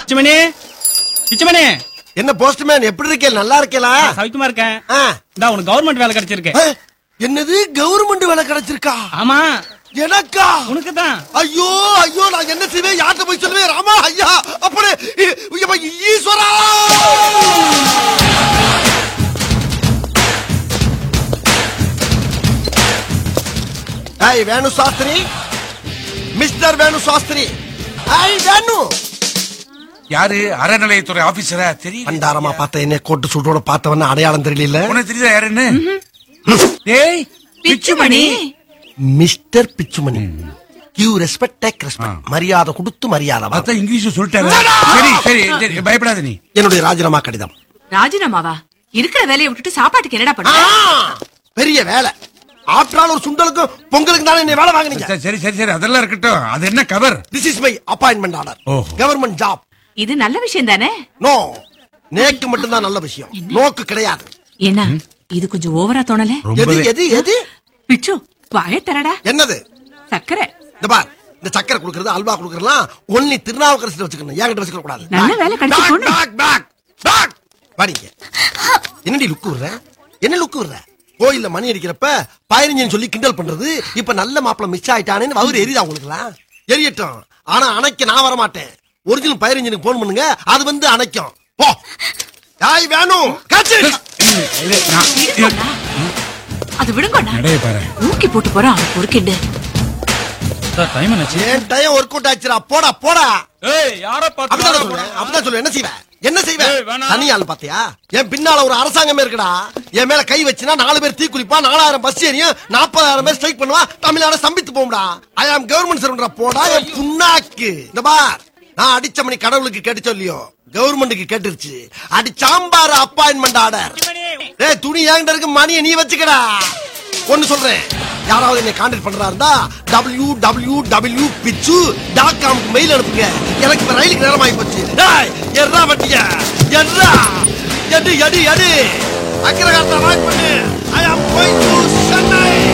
பிச்சுமணி பிச்சுமணி என்ன போஸ்ட்மேன் எப்படி இருக்கே நல்லா இருக்கேலா சவிக்குமா இருக்கேன் ஆ. இந்தா உனக்கு கவர்மெண்ட் வேலை கிடைச்சிருக்கு ஏ, என்னது கவர்மெண்ட் வேலை கிடைச்சிருக்கா ஆமா எனக்கா உனக்கு தான் ஐயோ ஐயோ நான் என்ன செய்வேன் யார்கிட்ட போய் சொல்லுவேன் ராமா ஐயா அப்படி இ- ஐயப்பா, ஈஸ்வரா ஏய் வேணு சாஸ்திரி மிஸ்டர் வேணு சாஸ்திரி ஐ வேணு யாரு அறநிலையத்துறை ஆபீசரா தெரியும் பண்டாரமா பார்த்த என்ன கோட்டு சூட்டோட பார்த்தவன அடையாளம் தெரியல உனக்கு தெரியுதா யாருன்னு டேய் Pichumani mister Pichumani give respect take respect மரியாதை கொடுத்து மரியாதை வாங்கு. அதான் இங்கிலீஷ் சொல்லிட்டாரு சரி சரி சரி, பயப்படாத நீ என்னுடைய ராஜினாமா கடிதம் ராஜினாமாவா இருக்கிற வேலையை விட்டுட்டு சாப்பாட்டுக்கு என்னடா ஆ, பண்ண பெரிய வேலை ஆற்றால் ஒரு சுண்டலுக்கும் பொங்கலுக்கு தானே என்னை வேலை வாங்குனீங்க சரி, சரி சரி சரி அதெல்லாம் இருக்கட்டும் அது என்ன cover this is my appointment order ஓஹோ. கவர்மெண்ட் ஜாப் இது நல்ல விஷயம் தானே நோ நேக்கு மட்டும்தான் நல்ல விஷயம் நோக்கு கிடையாது என்ன இது கொஞ்சம் ஓவரா தோணல எது ரொம்பவே எது எது பிச்சு வாய தரடா என்னது சக்கரை இந்த பார் இந்த சக்கரை குடுக்கறது அல்வா குடுக்கறதுலாம் ஒன்லி திருநாவுக்கரசு வச்சுக்கணும் என்கிட்ட வச்சுக்க கூடாது நல்ல வேலை கிடைச்சு Back, போன back, back, back. வாடிங்க என்னடி லுக்கு விடுற என்ன லுக்கு விடுற கோயில்ல மணி அடிக்கிறப்ப பதினஞ்சுன்னு சொல்லி கிண்டல் பண்றது இப்ப நல்ல மாப்பிள மிஸ் ஆயிட்டானேன்னு வவுறு எரியுதா உங்களுக்குலாம் எரியட்டும் ஆனா அணைக்க நான் வர மாட்டேன் ஒரிஜினல் பதினஞ்சுக்கு போன் பண்ணுங்க அது வந்து அணைக்கும் போ யாய் வேணும் காச்சு இது, நான்- அது விடுங்கண்ணா நடைய பாரு ஊக்கி போட்டு போறான் அவன் பொறுக்கிண்டு சார் டைம் என்னாச்சு ஏன் டைம் ஒர்க் அவுட் ஆச்சுடா போடா போடா ஏய் யார அப்படிதான் சொல்லுவேன் அப்படிதான் சொல்லுவேன் என்ன செய்வேன் என்ன ஏய், செய்வேன் வேணாம். தனி ஆள் பாத்தியா என் பின்னால ஒரு அரசாங்கமே இருக்குடா என் மேல கை வச்சுனா நாலு பேர் தீக்குளிப்பா நாலாயிரம் பஸ் ஏறியும் நாற்பதாயிரம் பேர் ஸ்ட்ரைக் பண்ணுவா தமிழ்நாடு ஸ்தம்பித்து போகும்டா ஐ ஆம் கவர்மெண்ட் சர்வன்டா போடா என் புண்ணாக்கு இந்த பார் நான் அடிச்ச மணி கடவுளுக்கு கேட்டு சொல்லியோ கவர்மெண்ட்டுக்கு கேட்டுருச்சு அடிச்சாம்பார் அப்பாயின்மெண்ட் ஆர்டர் ஏய் துணி என்கிட்ட இருக்கு மணியை நீ வச்சுக்கடா ஒன்னு சொல்றேன் யாராவது என்னை கான்டாக்ட் பண்றா இருந்தா W W W Pichu dot காம்க்கு மெயில் அனுப்புங்க எனக்கு இப்ப ரயிலுக்கு நேரம் ஆகி போச்சு டேய் எர்ரா வட்டிய எர்ரா எடு எடு எடு அக்கிரகாரத்தை வாய்ப்பு பண்ணு I am going to Chennai